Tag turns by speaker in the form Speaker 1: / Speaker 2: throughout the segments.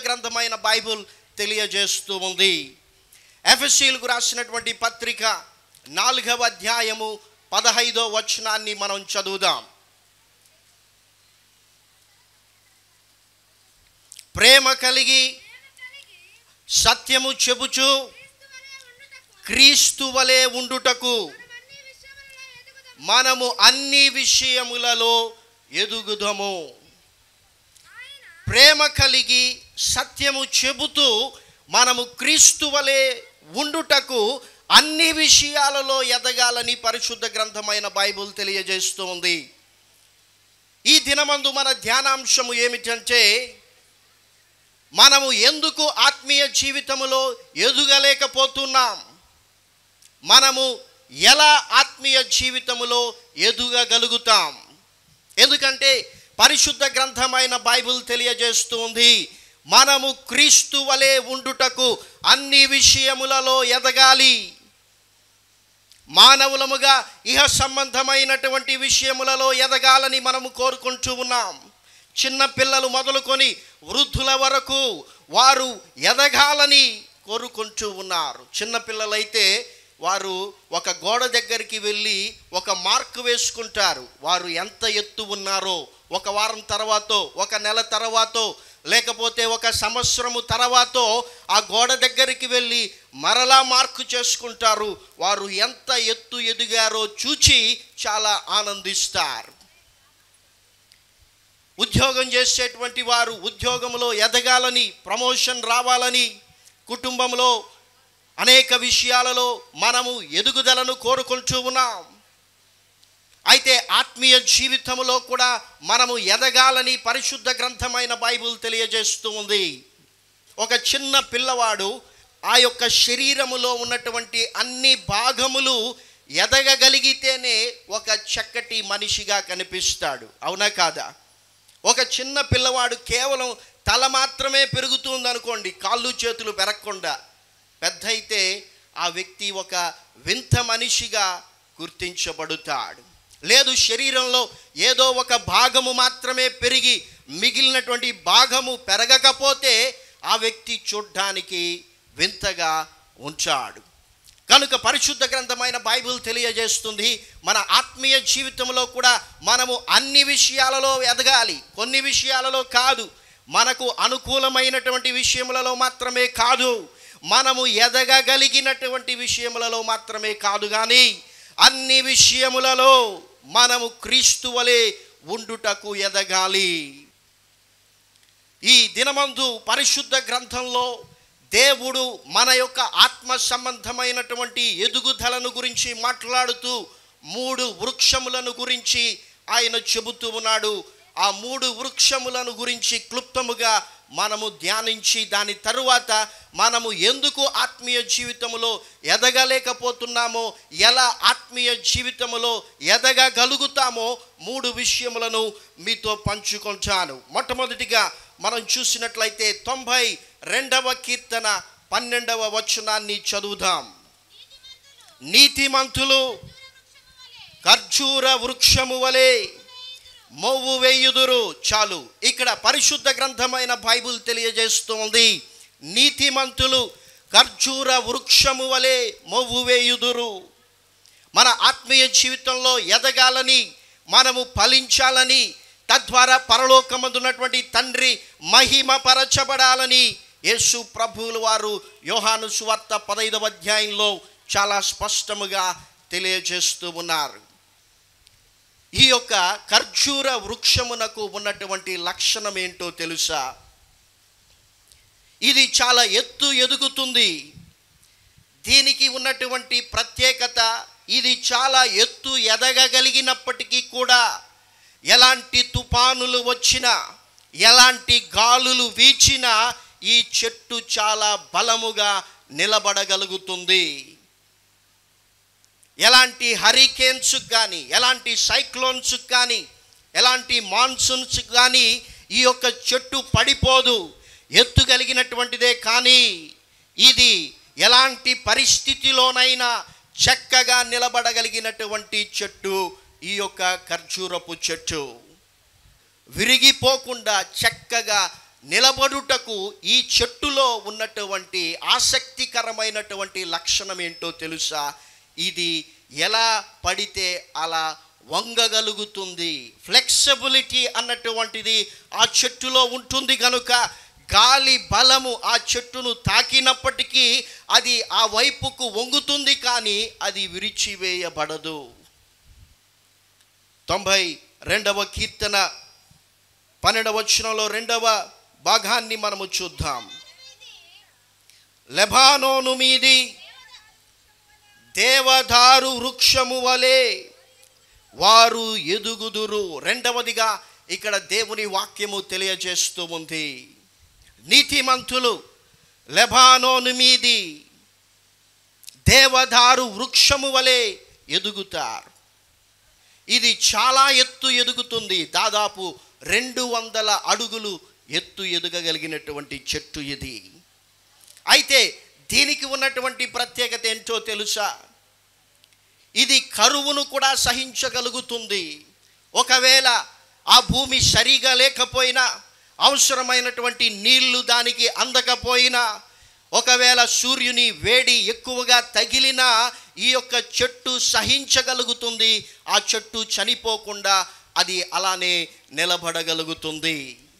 Speaker 1: గ్రంథమైన బైబుల్ తెలియజేస్తూ ఉంది ఎఫ్ఎస్సీలకు రాసినటువంటి పత్రిక నాలుగవ అధ్యాయము పదహైదో వచనాన్ని మనం చదువుదాం ప్రేమ కలిగి సత్యము చెబుచు క్రీస్తు వలె ఉండుటకు మనము అన్ని విషయములలో ఎదుగుదము ప్రేమ కలిగి సత్యము చెబుతూ మనము క్రీస్తు వలె ఉండుటకు అన్ని విషయాలలో ఎదగాలని పరిశుద్ధ గ్రంథమైన బైబుల్ తెలియజేస్తూ ఉంది ఈ దినమందు మన ధ్యానాంశము ఏమిటంటే మనము ఎందుకు ఆత్మీయ జీవితములో ఎదుగలేకపోతున్నాం మనము ఎలా ఆత్మీయ జీవితములో ఎదుగగలుగుతాం ఎందుకంటే పరిశుద్ధ గ్రంథమైన బైబిల్ తెలియజేస్తుంది మనము క్రీస్తు వలె ఉండుటకు అన్ని విషయములలో ఎదగాలి మానవులముగా ఇహ సంబంధమైనటువంటి విషయములలో ఎదగాలని మనము కోరుకుంటూ ఉన్నాం చిన్న పిల్లలు మొదలుకొని వృద్ధుల వరకు వారు ఎదగాలని కోరుకుంటూ ఉన్నారు చిన్న పిల్లలైతే వారు ఒక గోడ దగ్గరికి వెళ్ళి ఒక మార్క్ వేసుకుంటారు వారు ఎంత ఎత్తు ఉన్నారో ఒక వారం తర్వాత ఒక నెల తర్వాత లేకపోతే ఒక సంవత్సరము తర్వాత ఆ గోడ దగ్గరికి వెళ్ళి మరలా మార్కు చేసుకుంటారు వారు ఎంత ఎత్తు ఎదిగారో చూచి చాలా ఆనందిస్తారు ఉద్యోగం చేసేటువంటి వారు ఉద్యోగంలో ఎదగాలని ప్రమోషన్ రావాలని కుటుంబంలో అనేక విషయాలలో మనము ఎదుగుదలను కోరుకుంటూ ఉన్నాం అయితే ఆత్మీయ జీవితంలో కూడా మనము ఎదగాలని పరిశుద్ధ గ్రంథమైన బైబిల్ తెలియజేస్తూ ఉంది ఒక చిన్న పిల్లవాడు ఆ యొక్క శరీరములో ఉన్నటువంటి అన్ని భాగములు ఎదగగలిగితేనే ఒక చక్కటి మనిషిగా కనిపిస్తాడు అవునా కాదా ఒక చిన్న పిల్లవాడు కేవలం తల మాత్రమే పెరుగుతుంది అనుకోండి కాళ్ళు చేతులు పెరగకుండా పెద్ద అయితే ఆ వ్యక్తి ఒక వింత మనిషిగా గుర్తించబడుతాడు లేదు శరీరంలో ఏదో ఒక భాగము మాత్రమే పెరిగి మిగిలినటువంటి భాగము పెరగకపోతే ఆ వ్యక్తి చూడ్డానికి వింతగా ఉంచాడు కనుక పరిశుద్ధ గ్రంథమైన బైబిల్ తెలియజేస్తుంది మన ఆత్మీయ జీవితంలో కూడా మనము అన్ని విషయాలలో ఎదగాలి కొన్ని విషయాలలో కాదు మనకు అనుకూలమైనటువంటి విషయములలో మాత్రమే కాదు మనము ఎదగగలిగినటువంటి విషయములలో మాత్రమే కాదు కానీ అన్ని విషయములలో మనము క్రీస్తు వలె ఉండుటకు ఎదగాలి ఈ దినమందు పరిశుద్ధ గ్రంథంలో దేవుడు మన యొక్క ఆత్మ సంబంధమైనటువంటి ఎదుగుదలను గురించి మాట్లాడుతూ మూడు వృక్షములను గురించి ఆయన చెబుతూ ఉన్నాడు ఆ మూడు వృక్షములను గురించి క్లుప్తముగా మనము ధ్యానించి దాని తరువాత మనము ఎందుకు ఆత్మీయ జీవితములో ఎదగలేకపోతున్నామో ఎలా ఆత్మీయ జీవితములో ఎదగగలుగుతామో మూడు విషయములను మీతో పంచుకుంటాను మొట్టమొదటిగా మనం చూసినట్లయితే తొంభై రెండవ కీర్తన పన్నెండవ వచనాన్ని చదువుదాం నీతిమంతులు ఖర్జూర వృక్షము వలె మొవ్వు వేయుదురు చాలు ఇక్కడ పరిశుద్ధ గ్రంథమైన బైబిల్ తెలియజేస్తుంది నీతిమంతులు ఖర్జూర వృక్షము వలె మొవ్వు వేయుదురు మన ఆత్మీయ జీవితంలో ఎదగాలని మనము ఫలించాలని తద్వారా పరలోకమందున్నటువంటి తండ్రి మహిమ పరచబడాలని యేసు ప్రభువులు వారు యోహాను సువార్త పదైదవ అధ్యాయంలో చాలా స్పష్టముగా తెలియజేస్తూ ఉన్నారు ఈ యొక్క ఖర్జూర వృక్షమునకు ఉన్నటువంటి లక్షణం ఏంటో తెలుసా ఇది చాలా ఎత్తు ఎదుగుతుంది దీనికి ఉన్నటువంటి ప్రత్యేకత ఇది చాలా ఎత్తు ఎదగగలిగినప్పటికీ కూడా ఎలాంటి తుఫానులు వచ్చినా ఎలాంటి గాలులు వీచినా ఈ చెట్టు చాలా బలముగా నిలబడగలుగుతుంది ఎలాంటి హరికేన్స్ కానీ ఎలాంటి సైక్లోన్స్ కానీ ఎలాంటి మాన్సూన్స్ కానీ ఈ యొక్క చెట్టు పడిపోదు ఎత్తు కలిగినటువంటిదే కానీ ఇది ఎలాంటి పరిస్థితిలోనైనా చక్కగా నిలబడగలిగినటువంటి చెట్టు ఈ యొక్క ఖర్జూరపు చెట్టు విరిగిపోకుండా చక్కగా నిలబడుటకు ఈ చెట్టులో ఉన్నటువంటి ఆసక్తికరమైనటువంటి లక్షణం ఏంటో తెలుసా ఇది ఎలా పడితే అలా వంగగలుగుతుంది ఫ్లెక్సిబిలిటీ అన్నటువంటిది ఆ చెట్టులో ఉంటుంది కనుక గాలి బలము ఆ చెట్టును తాకినప్పటికీ అది ఆ వైపుకు వంగుతుంది కానీ అది విరిచివేయబడదు తొంభై రెండవ కీర్తన పన్నెండవ వచనంలో రెండవ భాగాన్ని మనము చూద్దాం లెబానోను మీది దేవదారు వృక్షము వలె వారు ఎదుగుదురు రెండవదిగా ఇక్కడ దేవుని వాక్యము తెలియజేస్తూ ఉంది నీతిమంతులు లెబానోను మీది దేవదారు వృక్షము వలె ఎదుగుతారు ఇది చాలా ఎత్తు ఎదుగుతుంది దాదాపు రెండు వందల అడుగులు ఎత్తు ఎదుగగలిగినటువంటి చెట్టు ఇది అయితే దీనికి ఉన్నటువంటి ప్రత్యేకత ఏంటో తెలుసా ఇది కరువును కూడా సహించగలుగుతుంది ఒకవేళ ఆ భూమి సరిగా లేకపోయినా అవసరమైనటువంటి నీళ్లు దానికి అందకపోయినా ఒకవేళ సూర్యుని వేడి ఎక్కువగా తగిలినా ఈ యొక్క చెట్టు సహించగలుగుతుంది ఆ చెట్టు చనిపోకుండా అది అలానే నిలబడగలుగుతుంది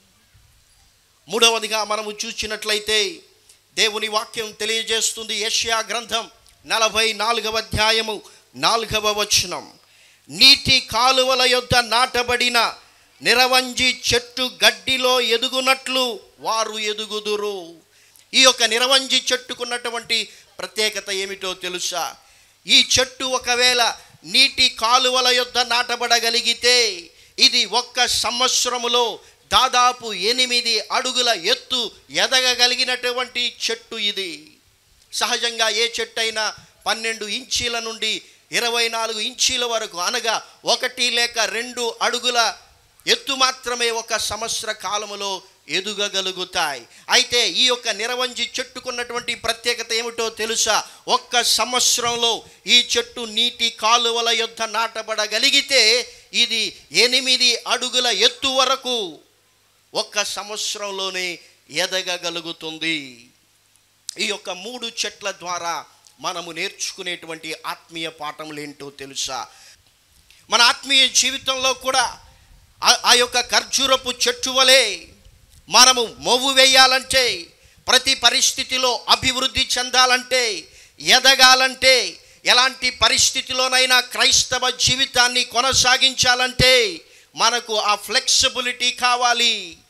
Speaker 1: మూడవదిగా మనము చూసినట్లయితే దేవుని వాక్యం తెలియజేస్తుంది యష్యా గ్రంథం నలభై నాలుగవ అధ్యాయము నాలుగవ వచనం నీటి కాలువల యొద్ద నాటబడిన నిరవంజి చెట్టు గడ్డిలో ఎదుగునట్లు వారు ఎదుగుదురు ఈ యొక్క నిరవంజి చెట్టుకున్నటువంటి ప్రత్యేకత ఏమిటో తెలుసా ఈ చెట్టు ఒకవేళ నీటి కాలువల యొద్ద నాటబడగలిగితే ఇది ఒక్క సంవత్సరములో దాదాపు ఎనిమిది అడుగుల ఎత్తు ఎదగగలిగినటువంటి చెట్టు ఇది సహజంగా ఏ చెట్టు అయినా పన్నెండు ఇంచీల నుండి ఇరవై నాలుగు ఇంచీల వరకు అనగా ఒకటి లేక రెండు అడుగుల ఎత్తు మాత్రమే ఒక సంవత్సర కాలములో ఎదుగగలుగుతాయి అయితే ఈ యొక్క నిరవంజి చెట్టుకున్నటువంటి ప్రత్యేకత ఏమిటో తెలుసా ఒక్క సంవత్సరంలో ఈ చెట్టు నీటి కాలువల యొద్ద నాటబడగలిగితే ఇది ఎనిమిది అడుగుల ఎత్తు వరకు ఒక్క సంవత్సరంలోనే ఎదగగలుగుతుంది ఈ యొక్క మూడు చెట్ల ద్వారా మనము నేర్చుకునేటువంటి ఆత్మీయ పాఠములు ఏంటో తెలుసా మన ఆత్మీయ జీవితంలో కూడా ఆ- ఆ యొక్క ఖర్జూరపు చెట్టు వలె మనము మొవ్వు వేయాలంటే ప్రతి పరిస్థితిలో అభివృద్ధి చెందాలంటే ఎదగాలంటే ఎలాంటి పరిస్థితిలోనైనా క్రైస్తవ జీవితాన్ని కొనసాగించాలంటే మనకు ఆ ఫ్లెక్సిబిలిటీ కావాలి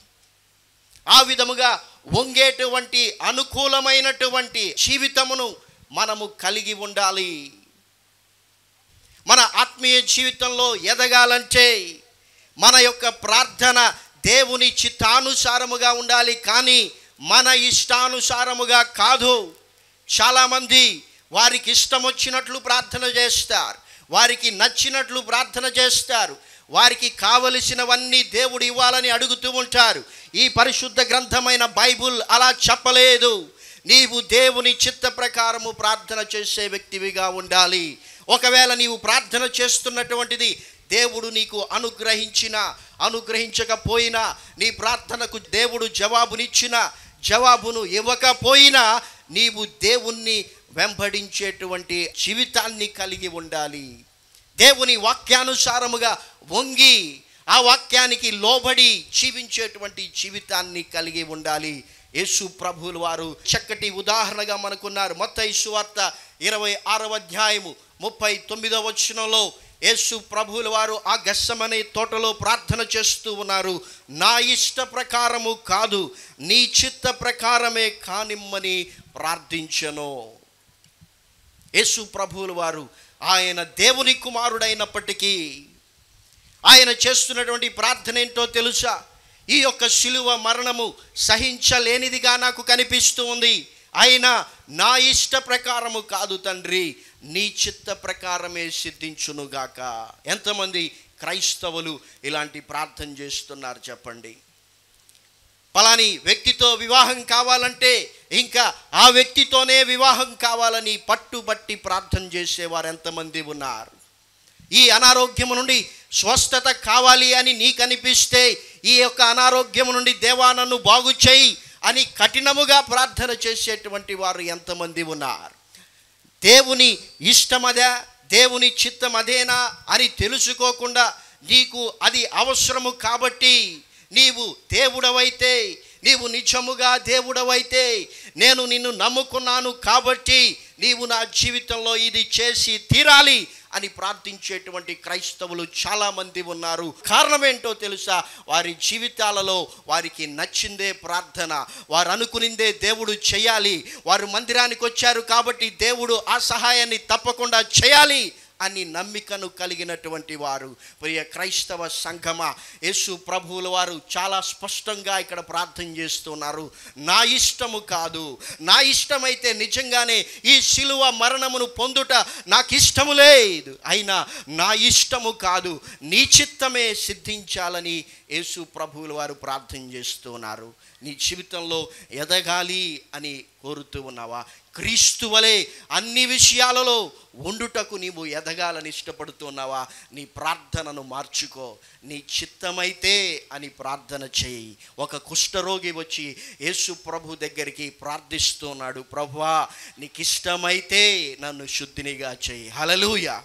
Speaker 1: ఆ విధముగా వంగేటువంటి అనుకూలమైనటువంటి జీవితమును మనము కలిగి ఉండాలి మన ఆత్మీయ జీవితంలో ఎదగాలంటే మన యొక్క ప్రార్థన దేవుని చిత్తానుసారముగా ఉండాలి కానీ మన ఇష్టానుసారముగా కాదు చాలామంది వారికి ఇష్టం వచ్చినట్లు ప్రార్థన చేస్తారు వారికి నచ్చినట్లు ప్రార్థన చేస్తారు వారికి కావలసినవన్నీ దేవుడు ఇవ్వాలని అడుగుతూ ఉంటారు ఈ పరిశుద్ధ గ్రంథమైన బైబుల్ అలా చెప్పలేదు నీవు దేవుని చిత్త ప్రకారము ప్రార్థన చేసే వ్యక్తివిగా ఉండాలి ఒకవేళ నీవు ప్రార్థన చేస్తున్నటువంటిది దేవుడు నీకు అనుగ్రహించిన అనుగ్రహించకపోయినా నీ ప్రార్థనకు దేవుడు జవాబునిచ్చిన జవాబును ఇవ్వకపోయినా నీవు దేవుణ్ణి వెంబడించేటువంటి జీవితాన్ని కలిగి ఉండాలి దేవుని వాక్యానుసారముగా వంగి ఆ వాక్యానికి లోబడి జీవించేటువంటి జీవితాన్ని కలిగి ఉండాలి యేసు ప్రభువులు వారు చక్కటి ఉదాహరణగా మనకున్నారు మొత్త వార్త ఇరవై ఆరవ అధ్యాయము ముప్పై తొమ్మిదవ వచనంలో యేసు ప్రభువుల వారు ఆ గస్సమనే తోటలో ప్రార్థన చేస్తూ ఉన్నారు నా ఇష్ట ప్రకారము కాదు నీ చిత్త ప్రకారమే కానిమ్మని ప్రార్థించను యేసు ప్రభువుల వారు ఆయన దేవుని కుమారుడైనప్పటికీ ఆయన చేస్తున్నటువంటి ప్రార్థన ఏంటో తెలుసా ఈ యొక్క శిలువ మరణము సహించలేనిదిగా నాకు కనిపిస్తూ ఉంది అయినా నా ఇష్ట ప్రకారము కాదు తండ్రి నీ చిత్త ప్రకారమే సిద్ధించునుగాక ఎంతమంది క్రైస్తవులు ఇలాంటి ప్రార్థన చేస్తున్నారు చెప్పండి పలాని వ్యక్తితో వివాహం కావాలంటే ఇంకా ఆ వ్యక్తితోనే వివాహం కావాలని పట్టుబట్టి ప్రార్థన చేసేవారు ఎంతమంది ఉన్నారు ఈ అనారోగ్యము నుండి స్వస్థత కావాలి అని నీకు అనిపిస్తే ఈ యొక్క అనారోగ్యము నుండి దేవా నన్ను బాగు చేయి అని కఠినముగా ప్రార్థన చేసేటువంటి వారు ఎంతమంది ఉన్నారు దేవుని ఇష్టమదా దేవుని చిత్తం అదేనా అని తెలుసుకోకుండా నీకు అది అవసరము కాబట్టి నీవు దేవుడవైతే నీవు నిజముగా దేవుడవైతే నేను నిన్ను నమ్ముకున్నాను కాబట్టి నీవు నా జీవితంలో ఇది చేసి తీరాలి అని ప్రార్థించేటువంటి క్రైస్తవులు చాలామంది ఉన్నారు కారణం ఏంటో తెలుసా వారి జీవితాలలో వారికి నచ్చిందే ప్రార్థన వారు అనుకునిందే దేవుడు చేయాలి వారు మందిరానికి వచ్చారు కాబట్టి దేవుడు ఆ సహాయాన్ని తప్పకుండా చేయాలి అని నమ్మికను కలిగినటువంటి వారు ప్రియ క్రైస్తవ సంఘమ యేసు ప్రభువుల వారు చాలా స్పష్టంగా ఇక్కడ ప్రార్థన చేస్తున్నారు నా ఇష్టము కాదు నా ఇష్టమైతే నిజంగానే ఈ శిలువ మరణమును పొందుట నాకు ఇష్టము లేదు అయినా నా ఇష్టము కాదు నీ చిత్తమే సిద్ధించాలని యేసు ప్రభువుల వారు ప్రార్థన చేస్తున్నారు నీ జీవితంలో ఎదగాలి అని కోరుతూ ఉన్నావా క్రీస్తు వలె అన్ని విషయాలలో ఉండుటకు నీవు ఎదగాలని ఇష్టపడుతున్నావా నీ ప్రార్థనను మార్చుకో నీ చిత్తమైతే అని ప్రార్థన చేయి ఒక కుష్ఠరోగి వచ్చి యేసు ప్రభు దగ్గరికి ప్రార్థిస్తున్నాడు ప్రభువా నీకు ఇష్టమైతే నన్ను శుద్ధినిగా చేయి హలలుయ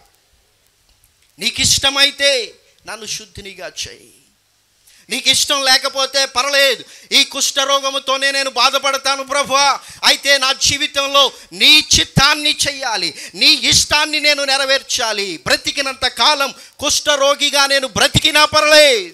Speaker 1: నీకు ఇష్టమైతే నన్ను శుద్ధినిగా చేయి నీకు ఇష్టం లేకపోతే పర్లేదు ఈ కుష్ఠరోగముతోనే నేను బాధపడతాను ప్రభా అయితే నా జీవితంలో నీ చిత్తాన్ని చెయ్యాలి నీ ఇష్టాన్ని నేను నెరవేర్చాలి బ్రతికినంత కాలం కుష్ఠరోగిగా నేను బ్రతికినా పర్లేదు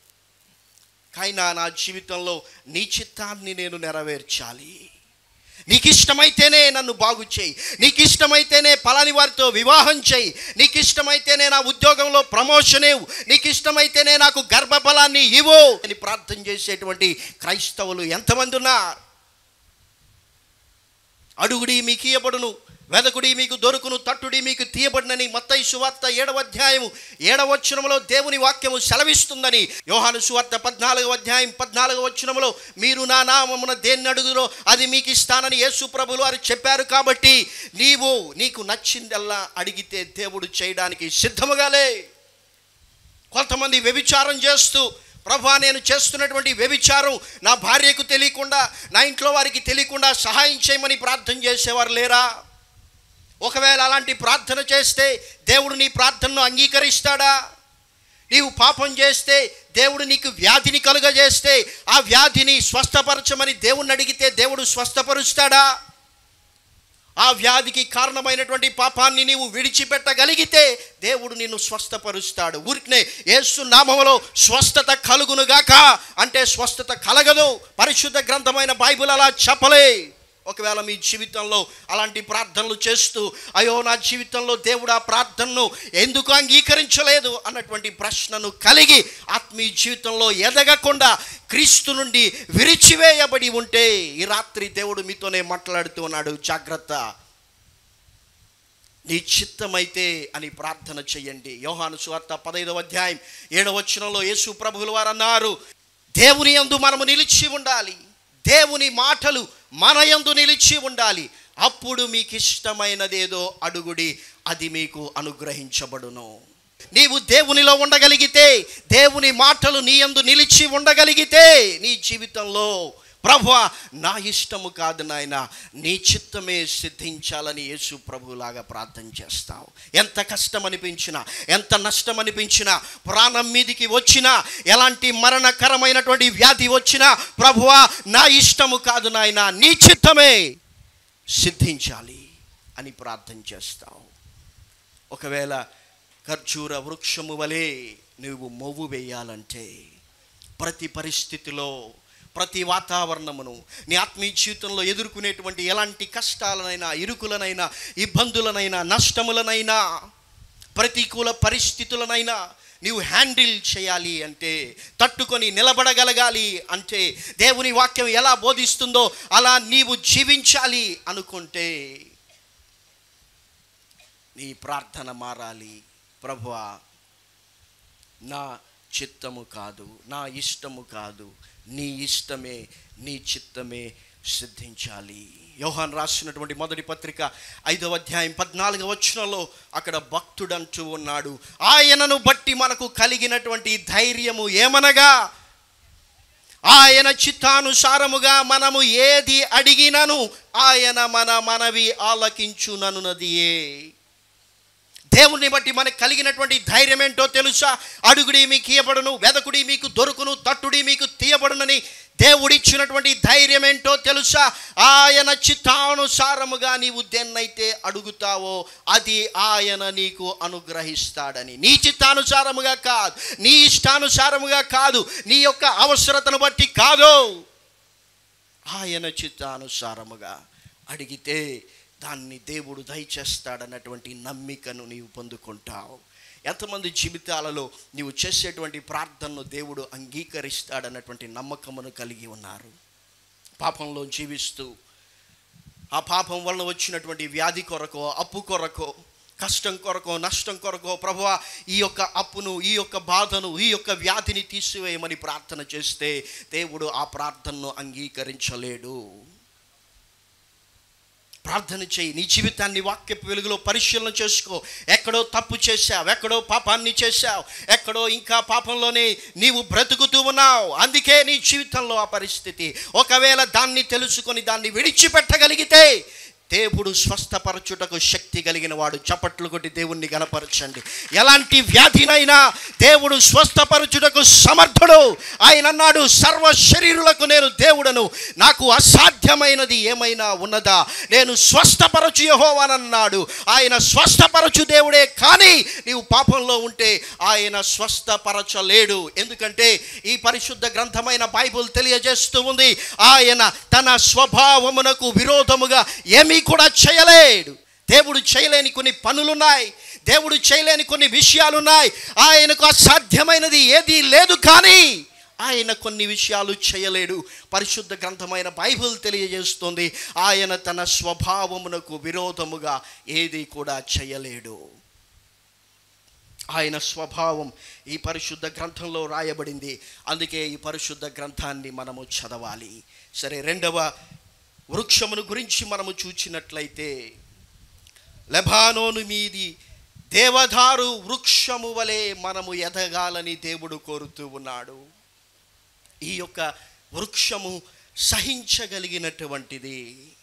Speaker 1: కైనా నా జీవితంలో నీ చిత్తాన్ని నేను నెరవేర్చాలి నీకు ఇష్టమైతేనే నన్ను బాగు చేయి నీకు ఇష్టమైతేనే పలాని వారితో వివాహం చేయి నీకు ఇష్టమైతేనే నా ఉద్యోగంలో ప్రమోషన్ ఇవ్వు నీకు ఇష్టమైతేనే నాకు గర్భఫలాన్ని ఇవ్వు అని ప్రార్థన చేసేటువంటి క్రైస్తవులు ఎంతమంది ఉన్నారు అడుగుడి మీకు ఇయ్యబడును వెదకుడి మీకు దొరుకును తట్టుడి మీకు తీయబడినని మత్తయి సువార్త ఏడవ అధ్యాయము ఏడవ వచనములో దేవుని వాక్యము సెలవిస్తుందని యోహాను సువార్త పద్నాలుగవ అధ్యాయం పద్నాలుగవ వచనములో మీరు నా నామమున దేన్ని అడుగులో అది మీకు ఇస్తానని యేసు ప్రభులు వారు చెప్పారు కాబట్టి నీవు నీకు నచ్చిందల్లా అడిగితే దేవుడు చేయడానికి సిద్ధముగాలే కొంతమంది వ్యభిచారం చేస్తూ ప్రభా నేను చేస్తున్నటువంటి వ్యభిచారం నా భార్యకు తెలియకుండా నా ఇంట్లో వారికి తెలియకుండా సహాయం చేయమని ప్రార్థన చేసేవారు లేరా ఒకవేళ అలాంటి ప్రార్థన చేస్తే దేవుడు నీ ప్రార్థనను అంగీకరిస్తాడా నీవు పాపం చేస్తే దేవుడు నీకు వ్యాధిని కలుగజేస్తే ఆ వ్యాధిని స్వస్థపరచమని దేవుణ్ణి అడిగితే దేవుడు స్వస్థపరుస్తాడా ఆ వ్యాధికి కారణమైనటువంటి పాపాన్ని నీవు విడిచిపెట్టగలిగితే దేవుడు నిన్ను స్వస్థపరుస్తాడు ఊరికనే యేసు నామములో స్వస్థత కలుగునుగాక అంటే స్వస్థత కలగదు పరిశుద్ధ గ్రంథమైన బైబిల్ అలా చెప్పలే ఒకవేళ మీ జీవితంలో అలాంటి ప్రార్థనలు చేస్తూ అయ్యో నా జీవితంలో దేవుడు ఆ ప్రార్థనను ఎందుకు అంగీకరించలేదు అన్నటువంటి ప్రశ్నను కలిగి ఆత్మీయ జీవితంలో ఎదగకుండా క్రీస్తు నుండి విరిచివేయబడి ఉంటే ఈ రాత్రి దేవుడు మీతోనే మాట్లాడుతూ ఉన్నాడు జాగ్రత్త నీ చిత్తమైతే అని ప్రార్థన చెయ్యండి యోహాను సువార్త పదైదవ అధ్యాయం ఏడవ వచనంలో యేసు ప్రభువుల వారు అన్నారు దేవుని యందు మనము నిలిచి ఉండాలి దేవుని మాటలు మన యందు నిలిచి ఉండాలి అప్పుడు మీకు ఇష్టమైనదేదో అడుగుడి అది మీకు అనుగ్రహించబడును నీవు దేవునిలో ఉండగలిగితే దేవుని మాటలు నీ యందు నిలిచి ఉండగలిగితే నీ జీవితంలో ప్రభు నా ఇష్టము కాదు నాయన నీ చిత్తమే సిద్ధించాలని యేసు ప్రభులాగా ప్రార్థన చేస్తావు ఎంత కష్టం అనిపించినా ఎంత నష్టం అనిపించినా ప్రాణం మీదికి వచ్చినా ఎలాంటి మరణకరమైనటువంటి వ్యాధి వచ్చినా ప్రభువా నా ఇష్టము కాదు నాయన నీ చిత్తమే సిద్ధించాలి అని ప్రార్థన చేస్తావు ఒకవేళ ఖర్జూర వృక్షము వలె నువ్వు మొవ్వు వేయాలంటే ప్రతి పరిస్థితిలో ప్రతి వాతావరణమును నీ ఆత్మీయ జీవితంలో ఎదుర్కొనేటువంటి ఎలాంటి కష్టాలనైనా ఇరుకులనైనా ఇబ్బందులనైనా నష్టములనైనా ప్రతికూల పరిస్థితులనైనా నీవు హ్యాండిల్ చేయాలి అంటే తట్టుకొని నిలబడగలగాలి అంటే దేవుని వాక్యం ఎలా బోధిస్తుందో అలా నీవు జీవించాలి అనుకుంటే నీ ప్రార్థన మారాలి ప్రభువా నా చిత్తము కాదు నా ఇష్టము కాదు నీ ఇష్టమే నీ చిత్తమే సిద్ధించాలి యోహాన్ రాసినటువంటి మొదటి పత్రిక ఐదవ అధ్యాయం పద్నాలుగవ వచనంలో అక్కడ భక్తుడంటూ ఉన్నాడు ఆయనను బట్టి మనకు కలిగినటువంటి ధైర్యము ఏమనగా ఆయన చిత్తానుసారముగా మనము ఏది అడిగినను ఆయన మన మనవి ఆలకించుననున్నదియే దేవుణ్ణి బట్టి మనకు కలిగినటువంటి ధైర్యం ఏంటో తెలుసా అడుగుడి మీకు ఇయ్యబడును వెదకుడి మీకు దొరుకును తట్టుడి మీకు తీయబడునని దేవుడిచ్చినటువంటి ధైర్యం ఏంటో తెలుసా ఆయన చిత్తానుసారముగా నీవు దేన్నైతే అడుగుతావో అది ఆయన నీకు అనుగ్రహిస్తాడని నీ చిత్తానుసారముగా కాదు నీ ఇష్టానుసారముగా కాదు నీ యొక్క అవసరతను బట్టి కాదు ఆయన చిత్తానుసారముగా అడిగితే దాన్ని దేవుడు దయచేస్తాడన్నటువంటి నమ్మికను నీవు పొందుకుంటావు ఎంతమంది జీవితాలలో నీవు చేసేటువంటి ప్రార్థనను దేవుడు అంగీకరిస్తాడన్నటువంటి నమ్మకమును కలిగి ఉన్నారు పాపంలో జీవిస్తూ ఆ పాపం వలన వచ్చినటువంటి వ్యాధి కొరకో అప్పు కొరకో కష్టం కొరకో నష్టం కొరకో ప్రభువా ఈ యొక్క అప్పును ఈ యొక్క బాధను ఈ యొక్క వ్యాధిని తీసివేయమని ప్రార్థన చేస్తే దేవుడు ఆ ప్రార్థనను అంగీకరించలేడు ప్రార్థన చేయి నీ జీవితాన్ని వాక్యపు వెలుగులో పరిశీలన చేసుకో ఎక్కడో తప్పు చేశావు ఎక్కడో పాపాన్ని చేశావు ఎక్కడో ఇంకా పాపంలోనే నీవు బ్రతుకుతూ ఉన్నావు అందుకే నీ జీవితంలో ఆ పరిస్థితి ఒకవేళ దాన్ని తెలుసుకొని దాన్ని విడిచిపెట్టగలిగితే దేవుడు స్వస్థపరచుటకు శక్తి కలిగిన వాడు చప్పట్లు కొట్టి దేవుణ్ణి గనపరచండి ఎలాంటి వ్యాధినైనా దేవుడు స్వస్థపరచుటకు సమర్థుడు ఆయన అన్నాడు సర్వ శరీరులకు నేను దేవుడను నాకు అసాధ్యమైనది ఏమైనా ఉన్నదా నేను స్వస్థపరచు యెహోవానన్నాడు ఆయన స్వస్థపరచు దేవుడే కానీ నీవు పాపంలో ఉంటే ఆయన స్వస్థపరచలేడు ఎందుకంటే ఈ పరిశుద్ధ గ్రంథమైన బైబుల్ తెలియజేస్తూ ఉంది ఆయన తన స్వభావమునకు విరోధముగా ఏమీ కూడా చేయలేడు దేవుడు చేయలేని కొన్ని పనులున్నాయి దేవుడు చేయలేని కొన్ని విషయాలున్నాయి ఆయనకు అసాధ్యమైనది ఏదీ లేదు కానీ ఆయన కొన్ని విషయాలు చేయలేడు పరిశుద్ధ గ్రంథమైన బైబిల్ తెలియజేస్తుంది ఆయన తన స్వభావమునకు విరోధముగా ఏది కూడా చేయలేడు ఆయన స్వభావం ఈ పరిశుద్ధ గ్రంథంలో రాయబడింది అందుకే ఈ పరిశుద్ధ గ్రంథాన్ని మనము చదవాలి సరే రెండవ వృక్షమును గురించి మనము చూచినట్లయితే లెబానోను మీది దేవదారు వృక్షము వలె మనము ఎదగాలని దేవుడు కోరుతూ ఉన్నాడు ఈ యొక్క వృక్షము సహించగలిగినటువంటిది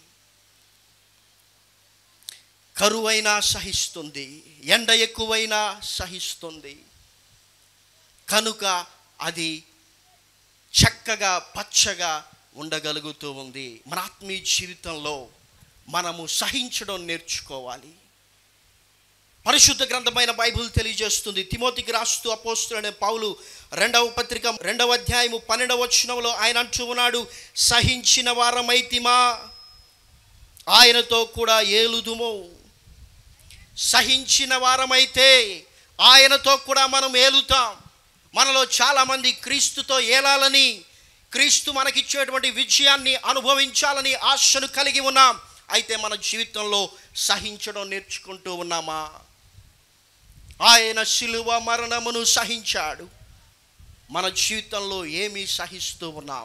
Speaker 1: కరువైనా సహిస్తుంది ఎండ ఎక్కువైనా సహిస్తుంది కనుక అది చక్కగా పచ్చగా ఉండగలుగుతూ ఉంది మన ఆత్మీయ జీవితంలో మనము సహించడం నేర్చుకోవాలి పరిశుద్ధ గ్రంథమైన బైబిల్ తెలియజేస్తుంది తిమోతికి రాస్తూ అపోస్తులనే పౌలు రెండవ పత్రిక రెండవ అధ్యాయము పన్నెండవ వచనంలో ఆయన అంటూ ఉన్నాడు సహించిన వారమైతిమా ఆయనతో కూడా ఏలుదుము సహించిన వారమైతే ఆయనతో కూడా మనం ఏలుతాం మనలో చాలామంది క్రీస్తుతో ఏలాలని క్రీస్తు మనకిచ్చేటువంటి విజయాన్ని అనుభవించాలని ఆశను కలిగి ఉన్నాం అయితే మన జీవితంలో సహించడం నేర్చుకుంటూ ఉన్నామా ఆయన శిలువ మరణమును సహించాడు మన జీవితంలో ఏమి సహిస్తూ ఉన్నాం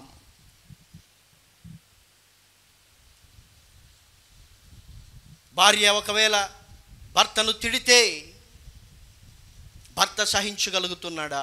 Speaker 1: భార్య ఒకవేళ భర్తను తిడితే భర్త సహించగలుగుతున్నాడా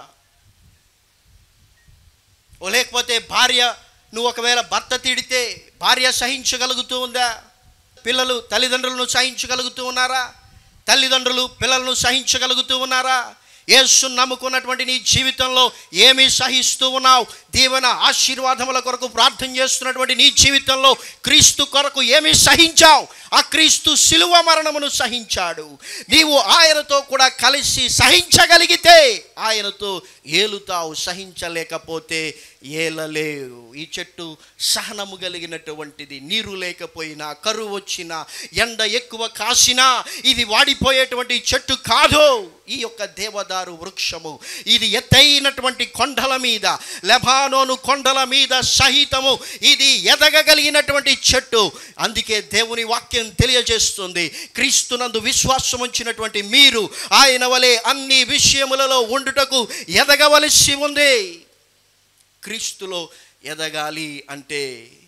Speaker 1: ఓ లేకపోతే భార్య నువ్వు ఒకవేళ భర్త తిడితే భార్య సహించగలుగుతూ ఉందా పిల్లలు తల్లిదండ్రులను సహించగలుగుతూ ఉన్నారా తల్లిదండ్రులు పిల్లలను సహించగలుగుతూ ఉన్నారా యేసు నమ్ముకున్నటువంటి నీ జీవితంలో ఏమి సహిస్తూ ఉన్నావు దీవెన ఆశీర్వాదముల కొరకు ప్రార్థన చేస్తున్నటువంటి నీ జీవితంలో క్రీస్తు కొరకు ఏమి సహించావు ఆ క్రీస్తు శిలువ మరణమును సహించాడు నీవు ఆయనతో కూడా కలిసి సహించగలిగితే ఆయనతో ఏలుతావు సహించలేకపోతే ఏలలేవు ఈ చెట్టు సహనము కలిగినటువంటిది నీరు లేకపోయినా కరువు వచ్చినా ఎండ ఎక్కువ కాసినా ఇది వాడిపోయేటువంటి చెట్టు కాదు ఈ యొక్క దేవదారు వృక్షము ఇది ఎత్తైనటువంటి కొండల మీద లెబానోను కొండల మీద సహితము ఇది ఎదగగలిగినటువంటి చెట్టు అందుకే దేవుని వాక్యం తెలియజేస్తుంది క్రీస్తునందు విశ్వాసం ఉంచినటువంటి మీరు ఆయన వలె అన్ని విషయములలో ఉండుటకు ఎదగవలసి ఉంది క్రీస్తులో ఎదగాలి అంటే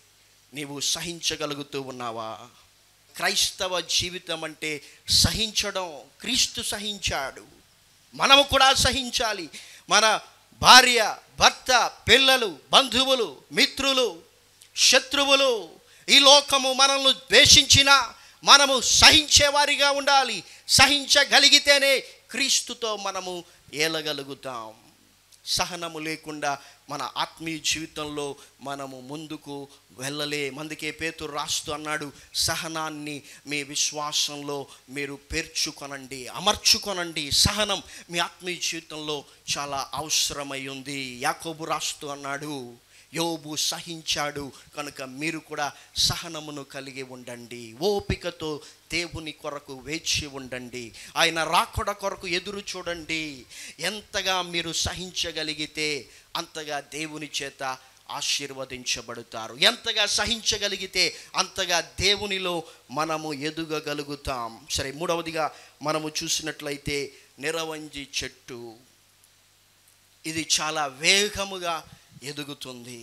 Speaker 1: నీవు సహించగలుగుతూ ఉన్నావా క్రైస్తవ జీవితం అంటే సహించడం క్రీస్తు సహించాడు మనము కూడా సహించాలి మన భార్య భర్త పిల్లలు బంధువులు మిత్రులు శత్రువులు ఈ లోకము మనల్ని ద్వేషించిన మనము సహించేవారిగా ఉండాలి సహించగలిగితేనే క్రీస్తుతో మనము ఏలగలుగుతాం సహనము లేకుండా మన ఆత్మీయ జీవితంలో మనము ముందుకు వెళ్ళలే అందుకే పేతురు రాస్తూ అన్నాడు సహనాన్ని మీ విశ్వాసంలో మీరు పేర్చుకొనండి అమర్చుకొనండి సహనం మీ ఆత్మీయ జీవితంలో చాలా అవసరమై ఉంది యాకోబు రాస్తూ అన్నాడు యోబు సహించాడు కనుక మీరు కూడా సహనమును కలిగి ఉండండి ఓపికతో దేవుని కొరకు వేచి ఉండండి ఆయన రాకొడ కొరకు ఎదురు చూడండి ఎంతగా మీరు సహించగలిగితే అంతగా దేవుని చేత ఆశీర్వదించబడతారు ఎంతగా సహించగలిగితే అంతగా దేవునిలో మనము ఎదుగగలుగుతాం సరే మూడవదిగా మనము చూసినట్లయితే నిరవంజి చెట్టు ఇది చాలా వేగముగా ఎదుగుతుంది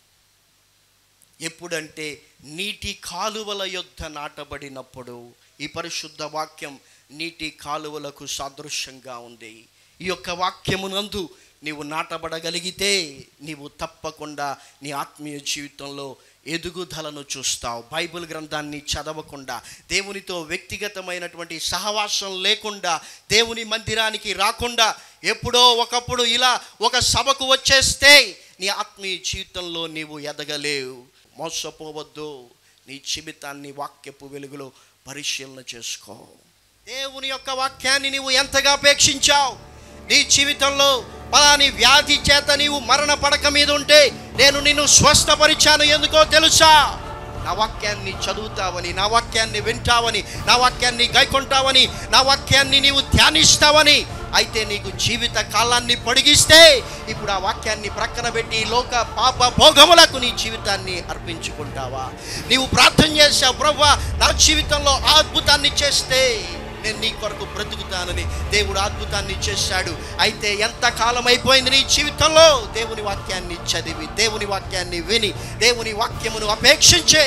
Speaker 1: ఎప్పుడంటే నీటి కాలువల యొద్ద నాటబడినప్పుడు ఈ పరిశుద్ధ వాక్యం నీటి కాలువలకు సాదృశ్యంగా ఉంది ఈ యొక్క వాక్యమునందు నీవు నాటబడగలిగితే నీవు తప్పకుండా నీ ఆత్మీయ జీవితంలో ఎదుగుదలను చూస్తావు బైబిల్ గ్రంథాన్ని చదవకుండా దేవునితో వ్యక్తిగతమైనటువంటి సహవాసం లేకుండా దేవుని మందిరానికి రాకుండా ఎప్పుడో ఒకప్పుడు ఇలా ఒక సభకు వచ్చేస్తే నీ ఆత్మీయ జీవితంలో నీవు ఎదగలేవు మోసపోవద్దు నీ జీవితాన్ని వాక్యపు వెలుగులో పరిశీలన చేసుకో దేవుని యొక్క వాక్యాన్ని నీవు ఎంతగా అపేక్షించావు నీ జీవితంలో పలాని వ్యాధి చేత నీవు మరణ పడక మీద ఉంటే నేను నిన్ను స్వస్థపరిచాను ఎందుకో తెలుసా నా వాక్యాన్ని చదువుతావని నా వాక్యాన్ని వింటావని నా వాక్యాన్ని గైకొంటావని నా వాక్యాన్ని నీవు ధ్యానిస్తావని అయితే నీకు జీవిత కాలాన్ని పొడిగిస్తే ఇప్పుడు ఆ వాక్యాన్ని ప్రక్కన పెట్టి లోక పాప భోగములకు నీ జీవితాన్ని అర్పించుకుంటావా నీవు ప్రార్థన చేసావు ప్రభా నా జీవితంలో ఆ అద్భుతాన్ని చేస్తే నేను నీ కొరకు బ్రతుకుతానని దేవుడు అద్భుతాన్ని చేశాడు అయితే ఎంత కాలం అయిపోయింది నీ జీవితంలో దేవుని వాక్యాన్ని చదివి దేవుని వాక్యాన్ని విని దేవుని వాక్యమును అపేక్షించే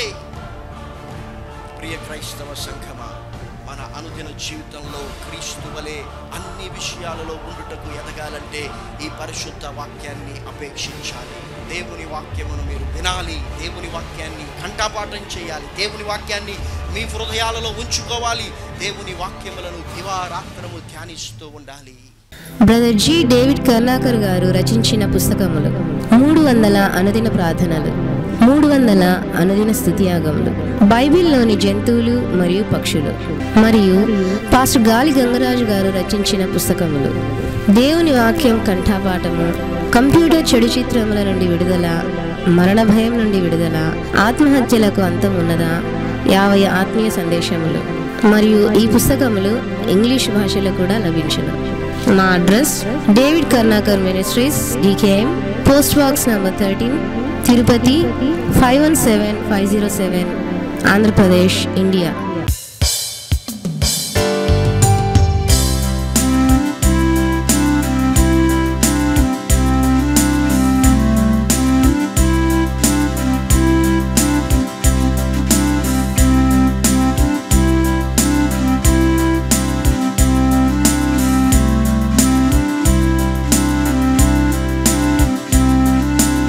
Speaker 1: ప్రియ క్రైస్తవ సంఘమా మన అనుదిన జీవితంలో క్రీస్తు వలె అన్ని విషయాలలో ఉండుటకు ఎదగాలంటే ఈ పరిశుద్ధ వాక్యాన్ని అపేక్షించాలి దేవుని వాక్యమును మీరు వినాలి దేవుని వాక్యాన్ని కంఠపాఠం చేయాలి దేవుని వాక్యాన్ని మీ హృదయాలలో ఉంచుకోవాలి దేవుని వాక్యములను దివారాత్రము ధ్యానిస్తూ ఉండాలి
Speaker 2: బ్రదర్ జి డేవిడ్ కర్లాకర్ గారు రచించిన పుస్తకములు మూడు వందల అనుదిన ప్రార్థనలు మూడు వందల అనుదిన స్థుతియాగములు బైబిల్లోని జంతువులు మరియు పక్షులు మరియు పాస్టర్ గాలి గంగరాజు గారు రచించిన పుస్తకములు దేవుని వాక్యం కంఠాపాఠము కంప్యూటర్ చెడు చిత్రముల నుండి విడుదల మరణ భయం నుండి విడుదల ఆత్మహత్యలకు అంతం ఉన్నదా యాభై ఆత్మీయ సందేశములు మరియు ఈ పుస్తకములు ఇంగ్లీష్ భాషలో కూడా లభించును మా address David Karnakar ministries DKM post box number thirteen Tirupati five one seven five zero seven Andhra Pradesh India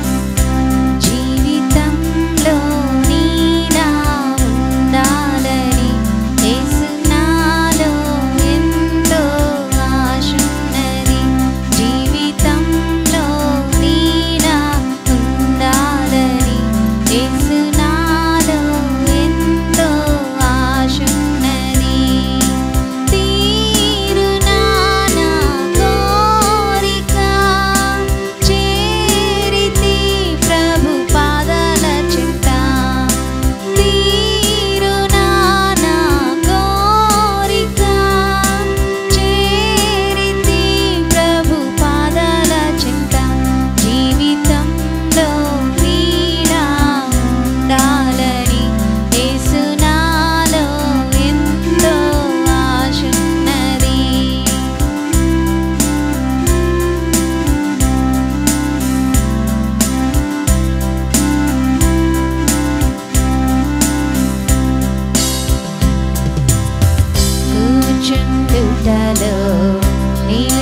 Speaker 3: జీవితంలో నీడా ఉండాలని
Speaker 2: పుట్టలో నీలో